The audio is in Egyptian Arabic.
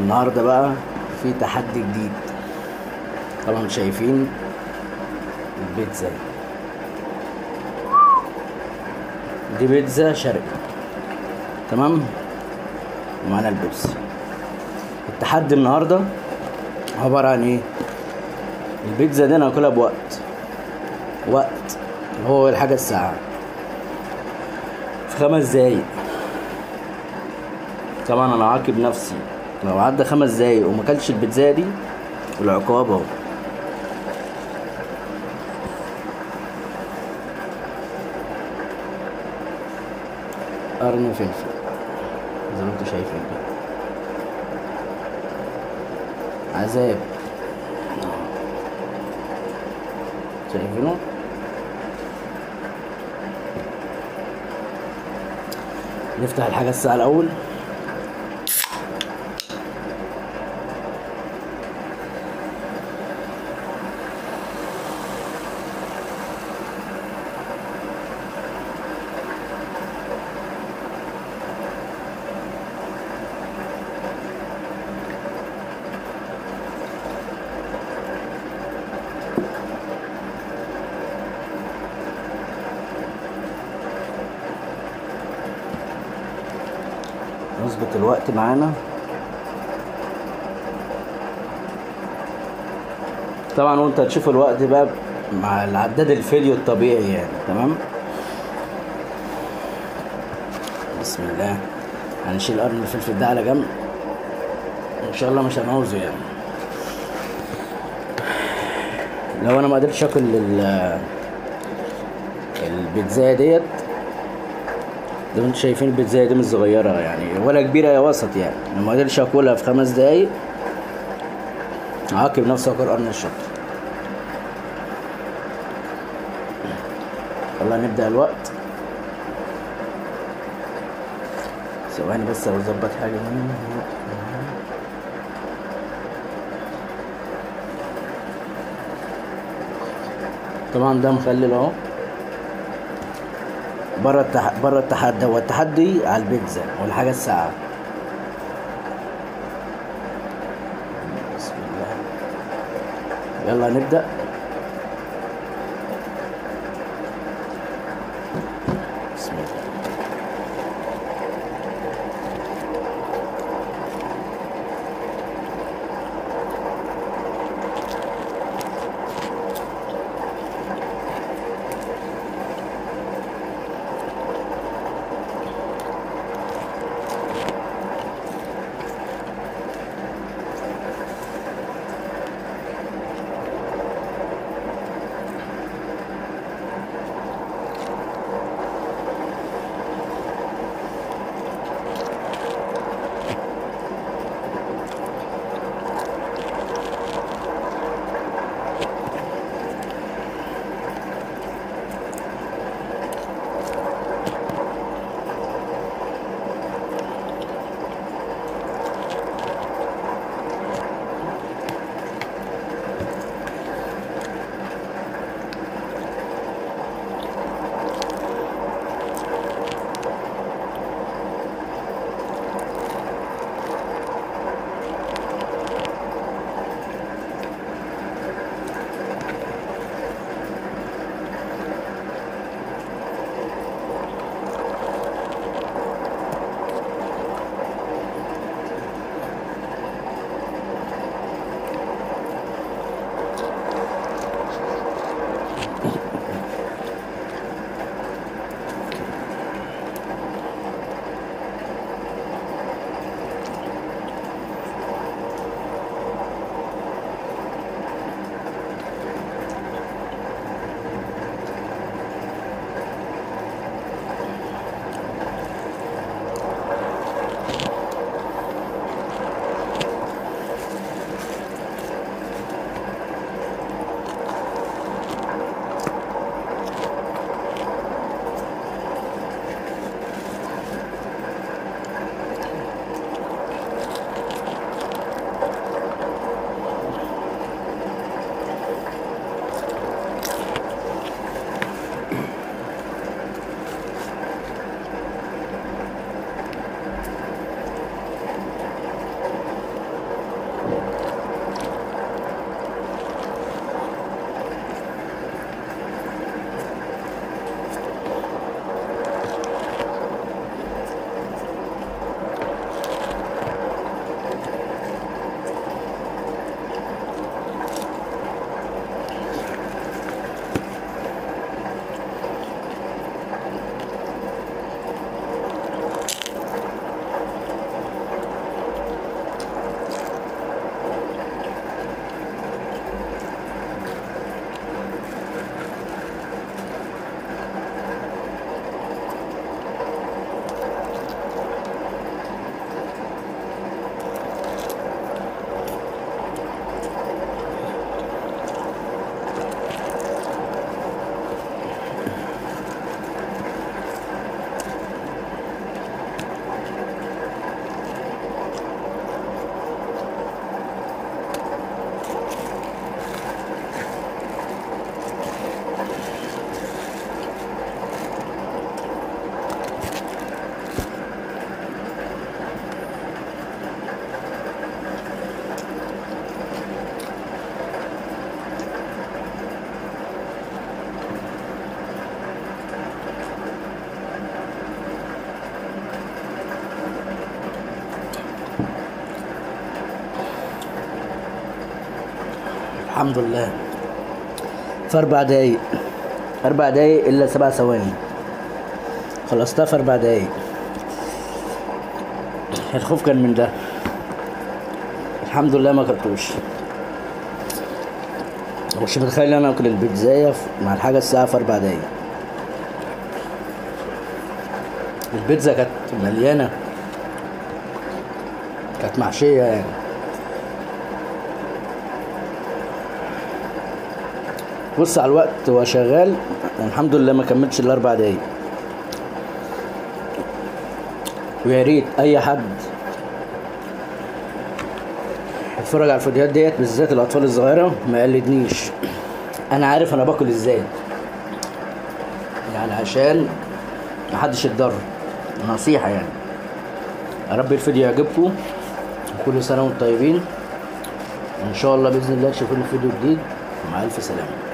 النهارده بقى في تحدي جديد طبعا شايفين البيتزا دي بيتزا شرقي تمام ومعانا البيبسي التحدي النهارده عبارة عن ايه البيتزا دي انا هاكلها بوقت وقت هو الحاجة الساعة في خمس دقايق طبعا انا عاقب نفسي لو عدى خمس دقايق وما اكلش البيتزا دي العقاب اهو قرن فلفل زي ما انتوا شايفين كده عذاب شايفينه نفتح الحاجة الساعة الأول نظبط الوقت معانا طبعا وانت هتشوف الوقت بقى مع العداد الفيديو الطبيعي يعني تمام بسم الله هنشيل قرن الفلفل ده على جنب ان شاء الله مش هنعوزه يعني لو انا ما قدرتش اكل ال- البيتزا ديت زي ما انتوا شايفين البيتزا دي مش صغيرة يعني ولا كبيرة يا وسط يعني لو ما قدرتش اكلها في خمس دقايق عاقب نفسي اكل قرن الشطة يلا نبدأ الوقت ثواني بس اظبط حاجة هنا طبعا ده مخلل اهو بره التح... بره التحدي هو التحدي على البيتزا والحاجة الساعة بسم الله يلا نبدأ بسم الله الحمد لله في اربع دقايق اربع دقايق الا سبع ثواني خلصتها في اربع دقايق الخوف كان من ده الحمد لله ما اكلتوش مش متخيل انا اكل البيتزاية مع الحاجة الساعة في اربع دقايق البيتزا كانت مليانة كانت محشية يعني بص على الوقت هو شغال الحمد لله ما كملتش الاربع دقايق ويا ريت اي حد يتفرج على الفيديوهات ديت بالذات الاطفال الصغيره ما يقلدنيش انا عارف انا باكل ازاي يعني عشان محدش يتضرر نصيحه يعني يا رب الفيديو يعجبكم كل سنه وانتم طيبين ان شاء الله باذن الله تشوفوني في فيديو جديد مع الف سلامه